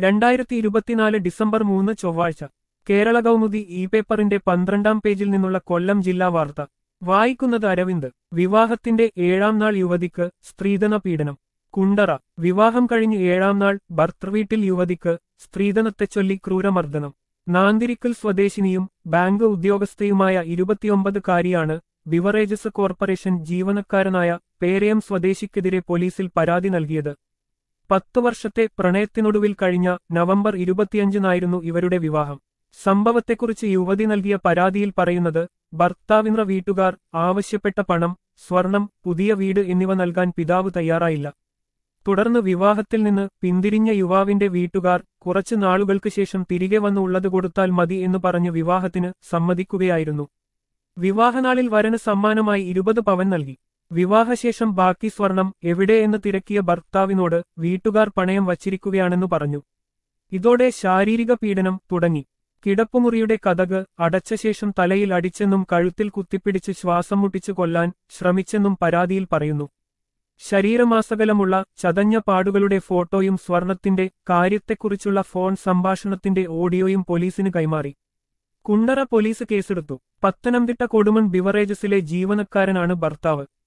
രണ്ടായിരത്തി ഇരുപത്തിനാല് ഡിസംബർ മൂന്ന് ചൊവ്വാഴ്ച കേരള കൗമുദി ഇ പേപ്പറിന്റെ പന്ത്രണ്ടാം പേജിൽ നിന്നുള്ള കൊല്ലം ജില്ലാ വാർത്ത വായിക്കുന്നത് അരവിന്ദ് വിവാഹത്തിന്റെ ഏഴാം നാൾ യുവതിക്ക് സ്ത്രീധന പീഡനം കുണ്ടറ വിവാഹം കഴിഞ്ഞ് ഏഴാം നാൾ ഭർത്തൃവീട്ടിൽ യുവതിക്ക് സ്ത്രീധനത്തെച്ചൊല്ലി ക്രൂരമർദ്ദനം നാന്തിരിക്കൽ സ്വദേശിനിയും ബാങ്ക് ഉദ്യോഗസ്ഥയുമായ ഇരുപത്തിയൊമ്പതുകാരിയാണ് ബിവറേജസ് കോർപ്പറേഷൻ ജീവനക്കാരനായ പേരയം സ്വദേശിക്കെതിരെ പോലീസിൽ പരാതി നൽകിയത് പത്തു വർഷത്തെ പ്രണയത്തിനൊടുവിൽ കഴിഞ്ഞ നവംബർ ഇരുപത്തിയഞ്ചിനായിരുന്നു ഇവരുടെ വിവാഹം സംഭവത്തെക്കുറിച്ച് യുവതി നൽകിയ പരാതിയിൽ പറയുന്നത് ഭർത്താവിന്റെ വീട്ടുകാർ ആവശ്യപ്പെട്ട പണം സ്വർണം പുതിയ വീട് എന്നിവ നൽകാൻ പിതാവ് തയ്യാറായില്ല തുടർന്ന് വിവാഹത്തിൽ നിന്ന് പിന്തിരിഞ്ഞ യുവാവിന്റെ വീട്ടുകാർ കുറച്ചു നാളുകൾക്ക് ശേഷം തിരികെ വന്ന് ഉള്ളത് കൊടുത്താൽ മതി എന്ന് പറഞ്ഞ് വിവാഹത്തിന് സമ്മതിക്കുകയായിരുന്നു വിവാഹനാളിൽ വരന് സമ്മാനമായി ഇരുപത് പവൻ നൽകി വിവാഹശേഷം ബാക്കി സ്വർണം എവിടെ എന്ന് തിരക്കിയ ഭർത്താവിനോട് വീട്ടുകാർ പണയം വച്ചിരിക്കുകയാണെന്നു പറഞ്ഞു ഇതോടെ ശാരീരിക പീഡനം തുടങ്ങി കിടപ്പുമുറിയുടെ കഥക് അടച്ച ശേഷം തലയിൽ അടിച്ചെന്നും കഴുത്തിൽ കുത്തിപ്പിടിച്ച് ശ്വാസം മുട്ടിച്ചു കൊല്ലാൻ ശ്രമിച്ചെന്നും പരാതിയിൽ പറയുന്നു ശരീരമാസകലമുള്ള ചതഞ്ഞ പാടുകളുടെ ഫോട്ടോയും സ്വർണത്തിന്റെ കാര്യത്തെക്കുറിച്ചുള്ള ഫോൺ സംഭാഷണത്തിന്റെ ഓഡിയോയും പോലീസിന് കൈമാറി കുണ്ടറ പോലീസ് കേസെടുത്തു പത്തനംതിട്ട കൊടുമൺ ബിവറേജസിലെ ജീവനക്കാരനാണ് ഭർത്താവ്